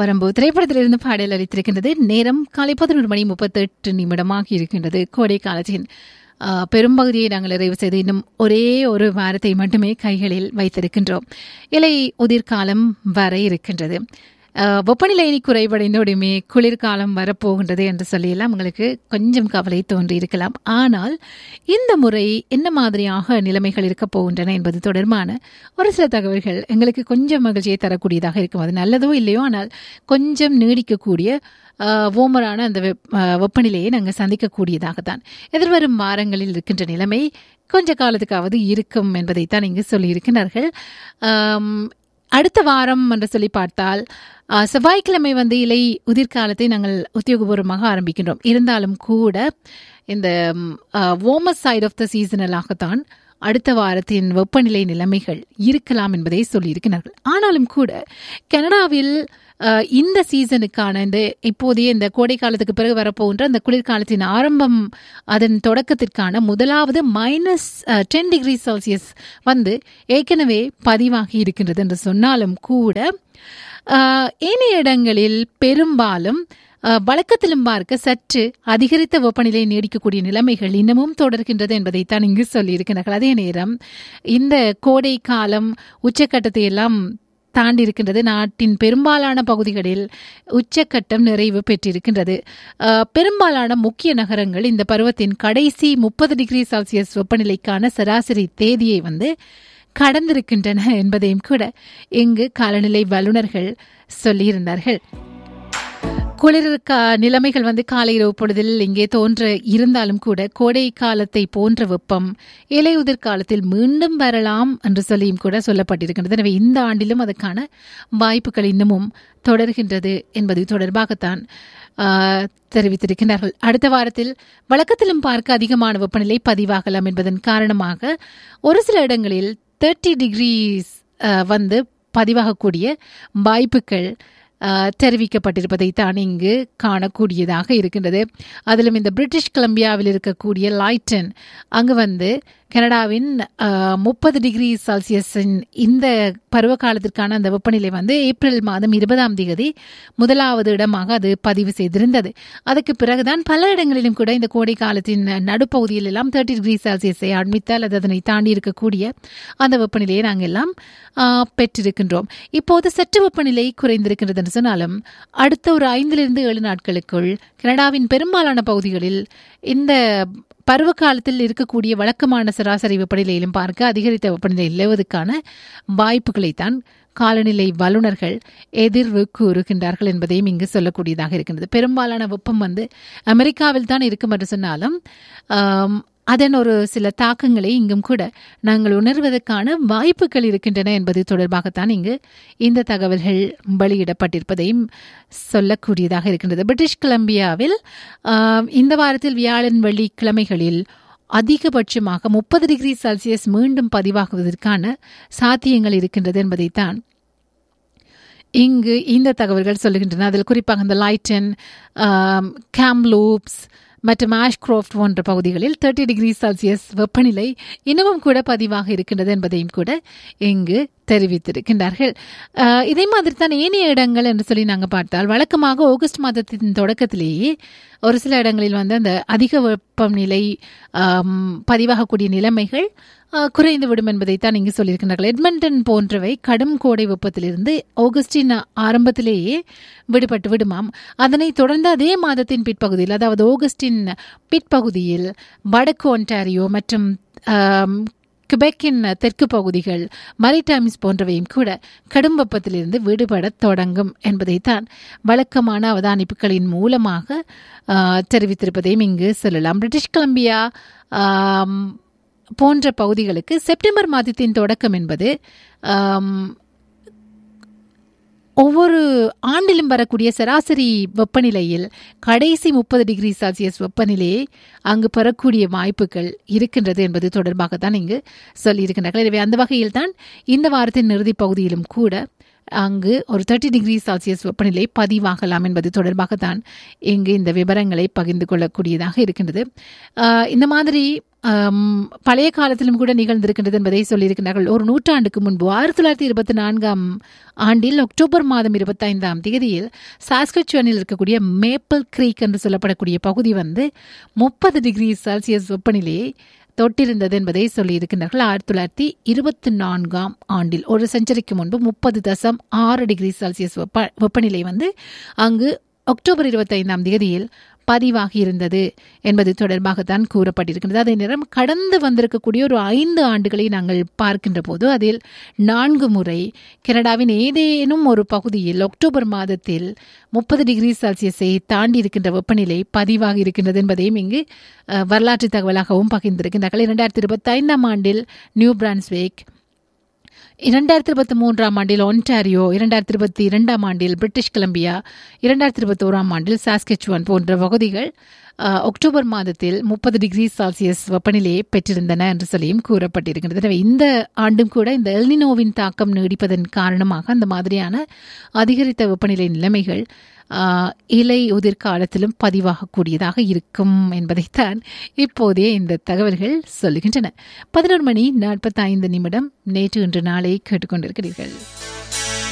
வரம்பு திரைப்படத்திலிருந்து பாடல் அளித்திருக்கின்றது நேரம் காலை பதினொரு மணி முப்பத்தெட்டு நிமிடமாக இருக்கின்றது கோடை காலத்தின் ஆ, பெரும்பகுதியை நாங்கள் நிறைவு செய்து இன்னும் ஒரே ஒரு வாரத்தை மட்டுமே கைகளில் வைத்திருக்கின்றோம் இலை உதிர்காலம் வர இருக்கின்றது ஆ, வெப்பநிலை இனி குறைவடைந்தோடுமே குளிர்காலம் வரப்போகின்றது என்று சொல்லியெல்லாம் உங்களுக்கு கொஞ்சம் கவலை தோன்றி இருக்கலாம் ஆனால் இந்த முறை என்ன மாதிரியாக நிலைமைகள் இருக்கப் போகின்றன என்பது தொடர்பான ஒரு சில தகவல்கள் எங்களுக்கு கொஞ்சம் மகிழ்ச்சியை தரக்கூடியதாக இருக்கும் அது நல்லதோ இல்லையோ ஆனால் கொஞ்சம் நீடிக்கக்கூடிய ஓமரான அந்த வெப் ஆ, வெப்பநிலையை நாங்கள் சந்திக்கக்கூடியதாகத்தான் எதிர்வரும் வாரங்களில் இருக்கின்ற நிலைமை கொஞ்ச காலத்துக்காவது இருக்கும் என்பதைத்தான் இங்கு சொல்லியிருக்கிறார்கள் ஆம், அடுத்த வாரம் என்று சொல்லி பார்த்தால் ஆ, செவ்வாய்க்கிழமை வந்து இலை உதிர்காலத்தை நாங்கள் உத்தியோகபூர்வமாக ஆரம்பிக்கின்றோம் இருந்தாலும் கூட இந்த வார்மஸ் சைட் ஆஃப் த சீசனலாகத்தான் அடுத்த வாரத்தின் வெப்பநிலை நிலைமைகள் இருக்கலாம் என்பதை சொல்லியிருக்கிறார்கள் ஆனாலும் கூட கனடாவில் அஹ், இந்த சீசனுக்கான இந்த இப்போதைய இந்த கோடை காலத்துக்கு பிறகு வரப்போகின்ற அந்த குளிர்காலத்தின் ஆரம்பம் அதன் தொடக்கத்திற்கான முதலாவது மைனஸ் டென் டிகிரி செல்சியஸ் வந்து ஏற்கனவே பதிவாகி இருக்கின்றது என்று சொன்னாலும் கூட அஹ், ஏனைய இடங்களில் பெரும்பாலும் அஹ், வழக்கத்திலும் பார்க்க சற்று அதிகரித்த வெப்பநிலை நீடிக்கக்கூடிய நிலைமைகள் இன்னமும் தொடர்கின்றது என்பதைத்தான் இங்கு சொல்லியிருக்கிறார்கள் அதே நேரம் இந்த கோடை காலம் உச்சக்கட்டத்தை எல்லாம் தாண்டி இருக்கின்றது நாட்டின் பெரும்பாலான பகுதிகளில் உச்சக்கட்டம் நிறைவு பெற்றிருக்கின்றது அஹ், பெரும்பாலான முக்கிய நகரங்கள் இந்த பருவத்தின் கடைசி முப்பது டிகிரி செல்சியஸ் வெப்பநிலைக்கான சராசரி தேதியை வந்து கடந்திருக்கின்றன என்பதையும் கூட இங்கு காலநிலை வல்லுநர்கள் சொல்லியிருந்தார்கள் குளிர் கா நிலைமைகள் வந்து காலை இரவு பொழுதில் இங்கே தோன்ற இருந்தாலும் கூட கோடை காலத்தை போன்ற வெப்பம் இலையுதிர் காலத்தில் மீண்டும் வரலாம் என்று சொல்லியும் கூட சொல்லப்பட்டிருக்கின்றது எனவே இந்த ஆண்டிலும் அதற்கான வாய்ப்புகள் இன்னமும் தொடர்கின்றது என்பது தொடர்பாகத்தான் ஆ, தெரிவித்திருக்கிறார்கள் அடுத்த வாரத்தில் வழக்கத்திலும் பார்க்க அதிகமான வெப்பநிலை பதிவாகலாம் என்பதன் காரணமாக ஒரு சில இடங்களில் தேர்ட்டி டிகிரிஸ் வந்து பதிவாகக்கூடிய வாய்ப்புகள் ஆஹ், தெரிவிக்கப்பட்டிருப்பதை தான் இங்கு காணக்கூடியதாக இருக்கின்றது அதிலும் இந்த பிரிட்டிஷ் கொலம்பியாவில் இருக்கக்கூடிய லைட்டன் அங்கு வந்து கனடாவின் முப்பது டிகிரி செல்சியஸின் இந்த பருவ காலத்திற்கான அந்த வெப்பநிலை வந்து ஏப்ரல் மாதம் இருபதாம் தேதி முதலாவது இடமாக அது பதிவு செய்திருந்தது அதுக்கு பிறகுதான் பல இடங்களிலும் கூட இந்த கோடை காலத்தின் நடுப்பகுதியில் எல்லாம் தேர்ட்டி டிகிரி செல்சியஸை அண்மித்தால் அது அதனை தாண்டி இருக்கக்கூடிய அந்த வெப்பநிலையை நாங்கள் எல்லாம் ஆ, பெற்றிருக்கின்றோம் இப்போது சற்று வெப்பநிலை குறைந்திருக்கின்றது என்று சொன்னாலும் அடுத்த ஒரு ஐந்திலிருந்து ஏழு நாட்களுக்குள் கனடாவின் பெரும்பாலான பகுதிகளில் இந்த பருவ காலத்தில் இருக்கக்கூடிய வழக்கமான சராசரி வெப்பநிலையிலும் பார்க்க அதிகரித்த வெப்பநிலை நிலவுவதற்கான வாய்ப்புகளைத்தான் காலநிலை வல்லுநர்கள் எதிர்வு கூறுகின்றார்கள் என்பதையும் இங்கு சொல்லக்கூடியதாக இருக்கின்றது பெரும்பாலான வெப்பம் வந்து அமெரிக்காவில் தான் இருக்கும் என்று சொன்னாலும் ஆம், அதன் ஒரு சில தாக்கங்களை இங்கும் கூட நாங்கள் உணர்வதற்கான வாய்ப்புகள் இருக்கின்றன என்பது தொடர்பாகத்தான் இங்கு இந்த தகவல்கள் வெளியிடப்பட்டிருப்பதையும் சொல்லக்கூடியதாக இருக்கின்றது பிரிட்டிஷ் கொலம்பியாவில் ஆம், இந்த வாரத்தில் வியாழன் வெள்ளிக்கிழமைகளில் அதிகபட்சமாக முப்பது டிகிரி செல்சியஸ் மீண்டும் பதிவாகுவதற்கான சாத்தியங்கள் இருக்கின்றது என்பதைத்தான் இங்கு இந்த தகவல்கள் சொல்லுகின்றன அதில் குறிப்பாக இந்த லைட்டன் கேம்லூப்ஸ் மற்றும் ஆஷ்க்ரோஃப்ட் போன்ற பகுதிகளில் தேர்ட்டி டிகிரி செல்சியஸ் வெப்பநிலை இன்னமும் கூட பதிவாக இருக்கின்றது என்பதையும் கூட இங்கு தெரிவித்திருக்கின்றார்கள் ஆஹ் இதே மாதிரி தான் ஏனைய இடங்கள் என்று சொல்லி நாங்கள் பார்த்தால் வழக்கமாக ஆகஸ்ட் மாதத்தின் தொடக்கத்திலேயே ஒரு சில இடங்களில் வந்து அந்த அதிக வெப்பநிலை ஆம், பதிவாகக்கூடிய நிலைமைகள் ஆஹ், குறைந்துவிடும் என்பதைத்தான் இங்கு சொல்லியிருக்கிறார்கள் எட்மண்டன் போன்றவை கடும் கோடை வெப்பத்திலிருந்து ஆகஸ்டின் ஆரம்பத்திலேயே விடுபட்டு விடுமாம் அதனைத் தொடர்ந்து அதே மாதத்தின் பிற்பகுதியில் அதாவது ஆகஸ்டின் பிற்பகுதியில் வடக்கு ஒன்டாரியோ மற்றும் ஆம், கிபெக்கின் தெற்கு பகுதிகள் மரிடைம்ஸ் போன்றவையும் கூட கடும் வெப்பத்திலிருந்து விடுபடத் தொடங்கும் என்பதைத்தான் வழக்கமான அவதானிப்புகளின் மூலமாக ஆ, தெரிவித்திருப்பதையும் இங்கு சொல்லலாம் பிரிட்டிஷ் கொலம்பியா ஆம், போன்ற பகுதிகளுக்கு செப்டம்பர் மாதத்தின் தொடக்கம் என்பது ஆம், ஒவ்வொரு ஆண்டிலும் வரக்கூடிய சராசரி வெப்பநிலையில் கடைசி முப்பது டிகிரி செல்சியஸ் வெப்பநிலையை அங்கு பெறக்கூடிய வாய்ப்புகள் இருக்கின்றது என்பது தொடர்பாக தான் இங்கு சொல்லியிருக்கின்றார்கள் எனவே அந்த வகையில் தான் இந்த வாரத்தின் இறுதிப் பகுதியிலும் கூட அங்கு ஒரு தேர்ட்டி டிகிரி செல்சியஸ் வெப்பநிலை பதிவாகலாம் என்பது தொடர்பாகத்தான் இங்கு இந்த விவரங்களை பகிர்ந்து கொள்ளக்கூடியதாக இருக்கின்றது ஆஹ் இந்த மாதிரி ஆம், பழைய காலத்திலும் கூட நிகழ்ந்திருக்கின்றது என்பதை சொல்லியிருக்கிறார்கள் ஒரு நூற்றாண்டுக்கு முன்பு ஆயிரத்தி தொள்ளாயிரத்தி இருபத்தி நான்காம் ஆண்டில் அக்டோபர் மாதம் இருபத்தைந்தாம் தேதியில் சாஸ்கச்சுவனில் இருக்கக்கூடிய மேப்பிள் கிரீக் என்று சொல்லப்படக்கூடிய பகுதி வந்து முப்பது டிகிரி செல்சியஸ் வெப்பநிலையை தொட்டிருந்தது என்பதை சொல்லியிருக்கிறார்கள் ஆயிரத்தி தொள்ளாயிரத்தி இருபத்தி நான்காம் ஆண்டில் ஒரு செஞ்சுரிக்கு முன்பு முப்பது தசம் ஆறு டிகிரி செல்சியஸ் வெப்ப வெப்பநிலை வந்து அங்கு அக்டோபர் இருபத்தைந்தாம் தேதியில் பதிவாகி இருந்தது என்பது தொடர்பாகத்தான் கூறப்பட்டிருக்கின்றது அதே நேரம் கடந்து வந்திருக்கக்கூடிய ஒரு ஐந்து ஆண்டுகளை நாங்கள் பார்க்கின்ற போது அதில் நான்கு முறை கனடாவின் ஏதேனும் ஒரு பகுதியில் அக்டோபர் மாதத்தில் முப்பது டிகிரி செல்சியஸை தாண்டி இருக்கின்ற வெப்பநிலை பதிவாகி இருக்கின்றது என்பதையும் இங்கு அஹ், வரலாற்று தகவலாகவும் பகிர்ந்திருக்கின்றார்கள் இரண்டாயிரத்தி இருபத்தி ஐந்தாம் ஆண்டில் நியூ பிரான்ஸ்விக் இரண்டாயிரத்தி இருபத்தி மூன்றாம் ஆண்டில் ஒன்டாரியோ இரண்டாயிரத்தி இருபத்தி இரண்டாம் ஆண்டில் பிரிட்டிஷ் கொலம்பியா இரண்டாயிரத்தி இருபத்தி ஓராம் ஆண்டில் சாஸ்கெச்சுவன் போன்ற பகுதிகள் அஹ், அக்டோபர் மாதத்தில் முப்பது டிகிரி செல்சியஸ் வெப்பநிலையை பெற்றிருந்தன என்று சொல்லியும் கூறப்பட்டிருக்கின்றது எனவே இந்த ஆண்டும் கூட இந்த எல்னினோவின் தாக்கம் நீடிப்பதன் காரணமாக அந்த மாதிரியான அதிகரித்த வெப்பநிலை நிலைமைகள் ஆஹ், இலை உதிர்காலத்திலும் பதிவாகக்கூடியதாக இருக்கும் என்பதைத்தான் இப்போதே இந்த தகவல்கள் சொல்லுகின்றன பதினோரு மணி நாற்பத்தைந்து நிமிடம் நேற்று இன்று நாளை கேட்டுக்கொண்டிருக்கிறீர்கள்